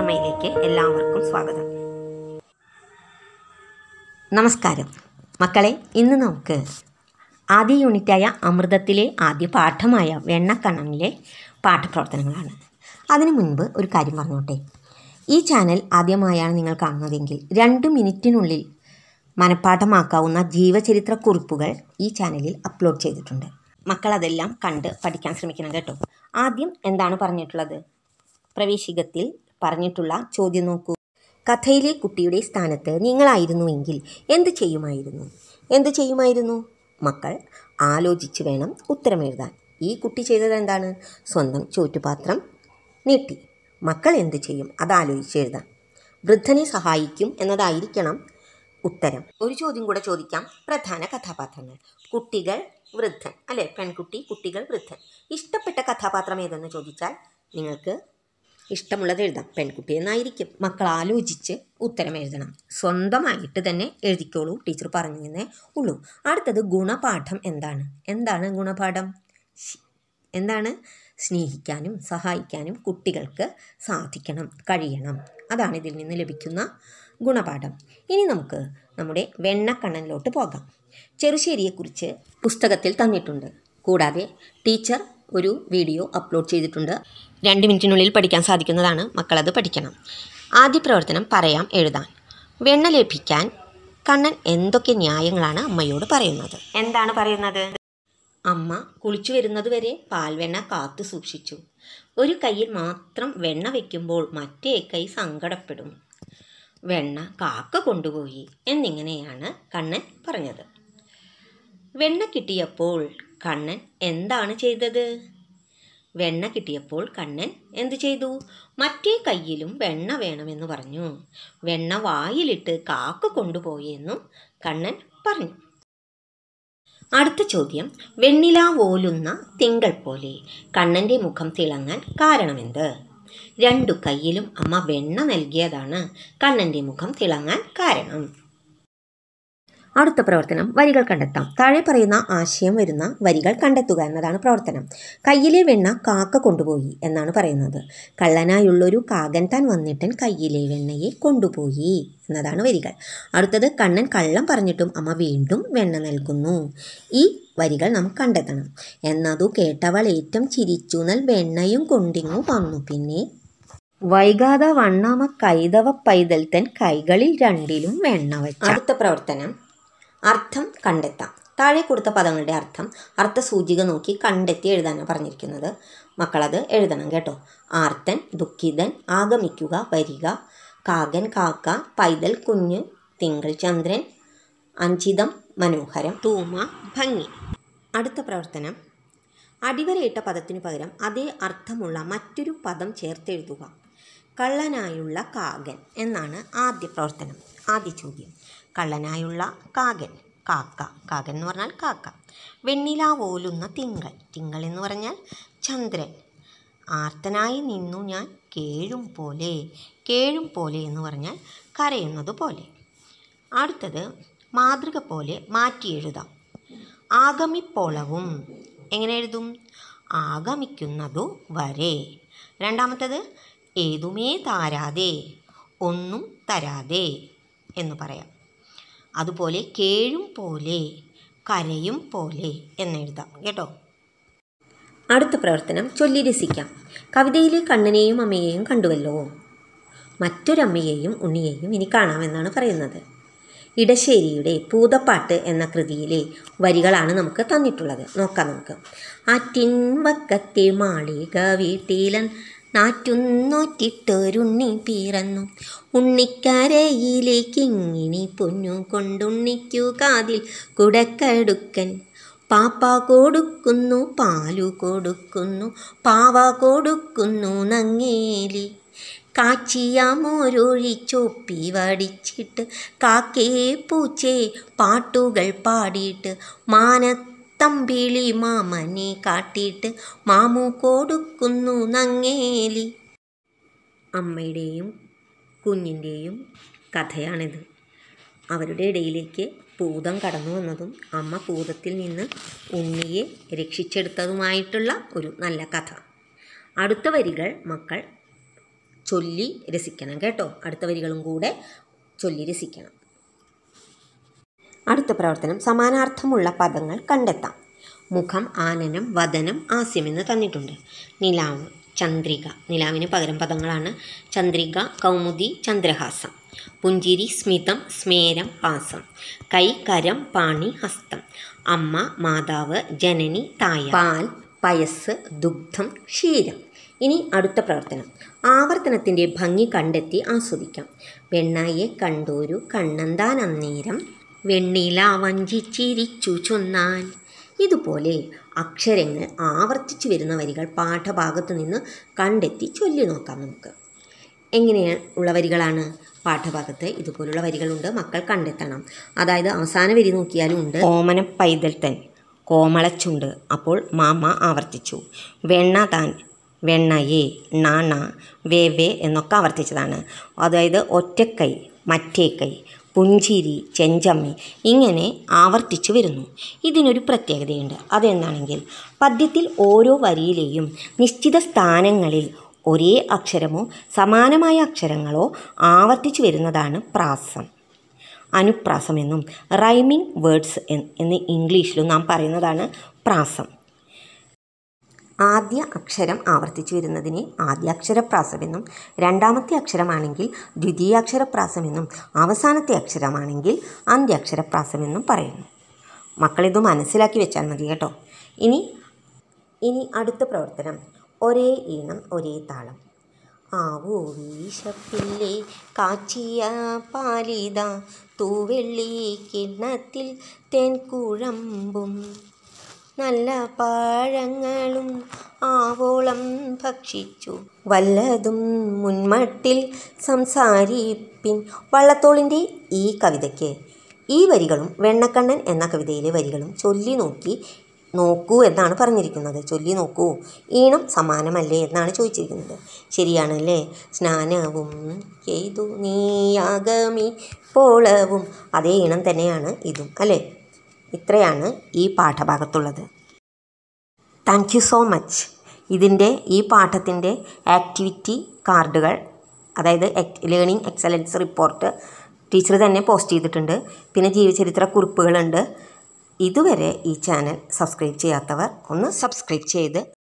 അമ്മയിലേക്ക് എല്ലാവർക്കും സ്വാഗതം നമസ്കാരം മക്കളെ ഇന്ന് നമുക്ക് ആദ്യ യൂണിറ്റായ അമൃതത്തിലെ ആദ്യ പാഠമായ വെണ്ണക്കണ്ണനിലെ പാഠപ്രവർത്തനങ്ങളാണ് അതിനു മുൻപ് ഒരു കാര്യം പറഞ്ഞോട്ടെ ഈ ചാനൽ ആദ്യമായാണ് നിങ്ങൾ കാണുന്നതെങ്കിൽ രണ്ട് മിനിറ്റിനുള്ളിൽ മനഃപ്പാഠമാക്കാവുന്ന ജീവചരിത്ര കുറിപ്പുകൾ ഈ ചാനലിൽ അപ്ലോഡ് ചെയ്തിട്ടുണ്ട് മക്കൾ അതെല്ലാം കണ്ട് പഠിക്കാൻ ശ്രമിക്കണം കേട്ടോ ആദ്യം എന്താണ് പറഞ്ഞിട്ടുള്ളത് പ്രവേശികത്തിൽ പറഞ്ഞിട്ടുള്ള ചോദ്യം നോക്കൂ കഥയിലെ കുട്ടിയുടെ സ്ഥാനത്ത് നിങ്ങളായിരുന്നുവെങ്കിൽ എന്ത് ചെയ്യുമായിരുന്നു എന്ത് ചെയ്യുമായിരുന്നു മക്കൾ ആലോചിച്ച് വേണം ഉത്തരം എഴുതാൻ ഈ കുട്ടി ചെയ്തത് എന്താണ് സ്വന്തം ചോറ്റുപാത്രം നീട്ടി മക്കൾ എന്ത് ചെയ്യും അതാലോചിച്ച് എഴുതാം വൃദ്ധനെ സഹായിക്കും എന്നതായിരിക്കണം ഉത്തരം ഒരു ചോദ്യം കൂടെ ചോദിക്കാം പ്രധാന കഥാപാത്രങ്ങൾ കുട്ടികൾ വൃദ്ധൻ അല്ലെ പെൺകുട്ടി കുട്ടികൾ വൃദ്ധൻ ഇഷ്ടപ്പെട്ട കഥാപാത്രം ഏതെന്ന് ചോദിച്ചാൽ നിങ്ങൾക്ക് ഇഷ്ടമുള്ളത് എഴുതാം പെൺകുട്ടി എന്നായിരിക്കും മക്കൾ ആലോചിച്ച് ഉത്തരം എഴുതണം സ്വന്തമായിട്ട് തന്നെ എഴുതിക്കോളൂ ടീച്ചർ പറഞ്ഞതേ ഉള്ളൂ അടുത്തത് ഗുണപാഠം എന്താണ് എന്താണ് ഗുണപാഠം ശ്- എന്താണ് സ്നേഹിക്കാനും സഹായിക്കാനും കുട്ടികൾക്ക് സാധിക്കണം കഴിയണം അതാണ് ഇതിൽ നിന്ന് ലഭിക്കുന്ന ഗുണപാഠം ഇനി നമുക്ക് നമ്മുടെ വെണ്ണക്കണ്ണനിലോട്ട് പോകാം ചെറുശ്ശേരിയെക്കുറിച്ച് പുസ്തകത്തിൽ തന്നിട്ടുണ്ട് കൂടാതെ ടീച്ചർ ഒരു വീഡിയോ അപ്ലോഡ് ചെയ്തിട്ടുണ്ട് രണ്ട് മിനിറ്റിനുള്ളിൽ പഠിക്കാൻ സാധിക്കുന്നതാണ് മക്കളത് പഠിക്കണം ആദ്യ പ്രവർത്തനം പറയാം എഴുതാൻ വെണ്ണ ലഭിക്കാൻ കണ്ണൻ എന്തൊക്കെ ന്യായങ്ങളാണ് അമ്മയോട് പറയുന്നത് എന്താണ് പറയുന്നത് അമ്മ കുളിച്ചു വരുന്നതുവരെ പാൽവെണ്ണ കാത്തു സൂക്ഷിച്ചു ഒരു കയ്യിൽ മാത്രം വെണ്ണ വയ്ക്കുമ്പോൾ മറ്റേ കൈ സങ്കടപ്പെടും വെണ്ണ കാക്ക കൊണ്ടുപോയി എന്നിങ്ങനെയാണ് കണ്ണൻ പറഞ്ഞത് വെണ്ണ കിട്ടിയപ്പോൾ കണ്ണൻ എന്താണ് ചെയ്തത് വെണ്ണ കിട്ടിയപ്പോൾ കണ്ണൻ എന്തു ചെയ്തു മറ്റേ കയ്യിലും വെണ്ണ വേണമെന്ന് പറഞ്ഞു വെണ്ണ വായിലിട്ട് കാക്ക കൊണ്ടുപോയെന്നും കണ്ണൻ പറഞ്ഞു അടുത്ത ചോദ്യം വെണ്ണില പോലുന്ന തിങ്കൾ പോലെ കണ്ണൻ്റെ മുഖം തിളങ്ങാൻ കാരണമെന്ത് രണ്ടു കയ്യിലും അമ്മ വെണ്ണ നൽകിയതാണ് കണ്ണൻ്റെ മുഖം തിളങ്ങാൻ കാരണം അടുത്ത പ്രവർത്തനം വരികൾ കണ്ടെത്താം താഴെ പറയുന്ന ആശയം വരുന്ന വരികൾ കണ്ടെത്തുക എന്നതാണ് പ്രവർത്തനം കയ്യിലെ വെണ്ണ കാക്ക കൊണ്ടുപോയി എന്നാണ് പറയുന്നത് കള്ളനായുള്ളൊരു കാകൻ താൻ വന്നിട്ടൻ കയ്യിലെ വെണ്ണയെ കൊണ്ടുപോയി എന്നതാണ് വരികൾ അടുത്തത് കണ്ണൻ കള്ളം പറഞ്ഞിട്ടും അമ്മ വീണ്ടും വെണ്ണ നൽകുന്നു ഈ വരികൾ നാം കണ്ടെത്തണം എന്നതു കേട്ടവൾ ഏറ്റവും ചിരിച്ചു നൽ വെണ്ണയും കൊണ്ടിങ്ങു വന്നു പിന്നെ വൈകാതെ വണ്ണാമ കൈതവ പൈതൽ തൻ കൈകളിൽ രണ്ടിലും വെണ്ണ വെച്ച അടുത്ത പ്രവർത്തനം അർത്ഥം കണ്ടെത്താം താഴെ കൊടുത്ത പദങ്ങളുടെ അർത്ഥം അർത്ഥസൂചിക നോക്കി കണ്ടെത്തി എഴുതാനാണ് പറഞ്ഞിരിക്കുന്നത് മക്കളത് എഴുതണം കേട്ടോ ആർത്തൻ ദുഃഖിതൻ ആഗമിക്കുക വരിക കാകൻ കാക്ക പൈതൽ കുഞ്ഞ് തിങ്കൾ ചന്ദ്രൻ അഞ്ചിതം മനോഹരം തൂമ ഭംഗി അടുത്ത പ്രവർത്തനം അടിവരയിട്ട പദത്തിനു പകരം അതേ അർത്ഥമുള്ള മറ്റൊരു പദം ചേർത്തെഴുതുക കള്ളനായുള്ള കാകൻ എന്നാണ് ആദ്യ പ്രവർത്തനം ആദ്യ ചോദ്യം കള്ളനായുള്ള കാകൻ കാക്ക കാകൻ എന്ന് പറഞ്ഞാൽ കാക്ക വെണ്ണില പോലുന്ന തിങ്കൾ തിങ്കൾ എന്ന് പറഞ്ഞാൽ ചന്ദ്രൻ ആർത്തനായി നിന്നു ഞാൻ കേഴും പോലെ കേഴും പോലെ എന്ന് പറഞ്ഞാൽ കരയുന്നത് പോലെ അടുത്തത് മാതൃക പോലെ മാറ്റി എഴുതാം ആഗമിപ്പോളവും എങ്ങനെ എഴുതും ആഗമിക്കുന്നതു വരെ രണ്ടാമത്തത് ഏതുമേ താരാതെ ഒന്നും തരാതെ എന്ന് പറയാം അതുപോലെ കേഴും പോലെ കരയും പോലെ എന്നെഴുതാം കേട്ടോ അടുത്ത പ്രവർത്തനം ചൊല്ലി രസിക്കാം കവിതയിലെ കണ്ണനെയും അമ്മയെയും കണ്ടുവല്ലോ മറ്റൊരമ്മയെയും ഉണ്ണിയെയും ഇനി കാണാമെന്നാണ് പറയുന്നത് ഇടശ്ശേരിയുടെ പൂതപ്പാട്ട് എന്ന കൃതിയിലെ വരികളാണ് നമുക്ക് തന്നിട്ടുള്ളത് നോക്കാം നമുക്ക് ആറ്റിൻ വക്കത്തെ മാളിക വീട്ടിലൻ നാറ്റുന്നോറ്റിട്ടൊരുണ്ണി പിറന്നു ഉണ്ണിക്കരയിലേക്ക് ഇങ്ങിനി പൊന്നു കൊണ്ടുണ്ണിക്കു കാതിൽ കുടക്കടുക്കൻ പാപ്പ കൊടുക്കുന്നു പാലു കൊടുക്കുന്നു പാവ കൊടുക്കുന്നു നങ്ങേലി കാച്ചിയ മോരൊഴിച്ചൊപ്പി വടിച്ചിട്ട് കാക്കേ പൂച്ചേ പാട്ടുകൾ പാടിയിട്ട് മാനത്തമ്പിളി മാമനെ കാട്ടിയിട്ട് മാമു കൊടുക്കുന്നു നങ്ങേലി അമ്മയുടെയും കുഞ്ഞിൻ്റെയും കഥയാണിത് അവരുടെ ഇടയിലേക്ക് പൂതം കടന്നു വന്നതും അമ്മ പൂതത്തിൽ നിന്ന് ഉണ്ണിയെ രക്ഷിച്ചെടുത്തതുമായിട്ടുള്ള ഒരു നല്ല കഥ അടുത്ത വരികൾ മക്കൾ ചൊല്ലി രസിക്കണം കേട്ടോ അടുത്ത വരികളും കൂടെ ചൊല്ലി രസിക്കണം അടുത്ത പ്രവർത്തനം സമാനാർത്ഥമുള്ള പദങ്ങൾ കണ്ടെത്താം മുഖം ആനനം വദനം ആസ്യമെന്ന് തന്നിട്ടുണ്ട് നിലാവ് ചന്ദ്രിക നിലാവിന് പകരം പദങ്ങളാണ് ചന്ദ്രിക കൗമുദി ചന്ദ്രഹാസം പുഞ്ചിരി സ്മിതം സ്മേരം ഹാസം കൈ കരം പാണി ഹസ്തം അമ്മ മാതാവ് ജനനി തായ പാൽ പയസ് ദുഗ്ധം ക്ഷീരം ഇനി അടുത്ത പ്രവർത്തനം ആവർത്തനത്തിൻ്റെ ഭംഗി കണ്ടെത്തി ആസ്വദിക്കാം വെണ്ണായെ കണ്ടോരു കണ്ണന്താൻ അന്നേരം വെണ്ണില വഞ്ചിച്ചിരിച്ചു ചൊന്നാൻ ഇതുപോലെ അക്ഷരങ്ങൾ ആവർത്തിച്ചു വരുന്ന വരികൾ പാഠഭാഗത്തു നിന്ന് കണ്ടെത്തി ചൊല്ലി നോക്കാം നമുക്ക് എങ്ങനെയാണ് ഉള്ള വരികളാണ് പാഠഭാഗത്ത് ഇതുപോലുള്ള വരികളുണ്ട് മക്കൾ കണ്ടെത്തണം അതായത് അവസാന വരി നോക്കിയാലും ഉണ്ട് ഓമന പൈതൽ തൻ കോമളച്ചുണ്ട് അപ്പോൾ മാമ ആവർത്തിച്ചു വെണ്ണ താൻ വെണ്ണയെ നാണ വേ വേ എന്നൊക്കെ ആവർത്തിച്ചതാണ് അതായത് ഒറ്റക്കൈ മറ്റേ കൈ പുഞ്ചിരി ചെഞ്ചമ്മി ഇങ്ങനെ ആവർത്തിച്ചു വരുന്നു ഇതിനൊരു പ്രത്യേകതയുണ്ട് അതെന്താണെങ്കിൽ പദ്യത്തിൽ ഓരോ വരിയിലെയും നിശ്ചിത സ്ഥാനങ്ങളിൽ ഒരേ അക്ഷരമോ സമാനമായ അക്ഷരങ്ങളോ ആവർത്തിച്ചു വരുന്നതാണ് പ്രാസം അനുപ്രാസം എന്നും റൈമിംഗ് വേർഡ്സ് എന്ന് ഇംഗ്ലീഷിലും നാം പറയുന്നതാണ് പ്രാസം ആദ്യ അക്ഷരം ആവർത്തിച്ചു വരുന്നതിനെ ആദ്യാക്ഷരപ്രാസമെന്നും രണ്ടാമത്തെ അക്ഷരമാണെങ്കിൽ ദ്വിതീയാക്ഷരപ്രാസമെന്നും അവസാനത്തെ അക്ഷരമാണെങ്കിൽ അന്ത്യാക്ഷരപ്രാസമെന്നും പറയുന്നു മക്കളിത് മനസ്സിലാക്കി വെച്ചാൽ മതി കേട്ടോ ഇനി ഇനി അടുത്ത പ്രവർത്തനം ഒരേ ഈണം ഒരേ താളം ആവോ വീശപ്പില്ലേ കാച്ചിയ പാലിത തൂവെള്ളി കിണ്ണത്തിൽ തേൻ കുഴമ്പും നല്ല പഴങ്ങളും ആവോളം ഭക്ഷിച്ചു വല്ലതും മുൻമട്ടിൽ സംസാരിപ്പിൻ വള്ളത്തോളിൻ്റെ ഈ കവിതയ്ക്ക് ഈ വരികളും വെണ്ണക്കണ്ണൻ എന്ന കവിതയിലെ വരികളും ചൊല്ലി നോക്കി നോക്കൂ എന്നാണ് പറഞ്ഞിരിക്കുന്നത് ചൊല്ലി നോക്കൂ ഈണം സമാനമല്ലേ എന്നാണ് ചോദിച്ചിരിക്കുന്നത് ശരിയാണല്ലേ സ്നാനവും ചെയ്തു നീയാകമി പോളവും അതേ ഈണം തന്നെയാണ് ഇതും അല്ലേ ഇത്രയാണ് ഈ പാഠഭാഗത്തുള്ളത് താങ്ക് യു സോ മച്ച് ഇതിൻ്റെ ഈ പാഠത്തിൻ്റെ ആക്ടിവിറ്റി കാർഡുകൾ അതായത് ലേണിംഗ് എക്സലൻസ് റിപ്പോർട്ട് ടീച്ചർ തന്നെ പോസ്റ്റ് ചെയ്തിട്ടുണ്ട് പിന്നെ ജീവചരിത്ര കുറിപ്പുകളുണ്ട് ഇതുവരെ ഈ ചാനൽ സബ്സ്ക്രൈബ് ചെയ്യാത്തവർ ഒന്ന് സബ്സ്ക്രൈബ് ചെയ്ത്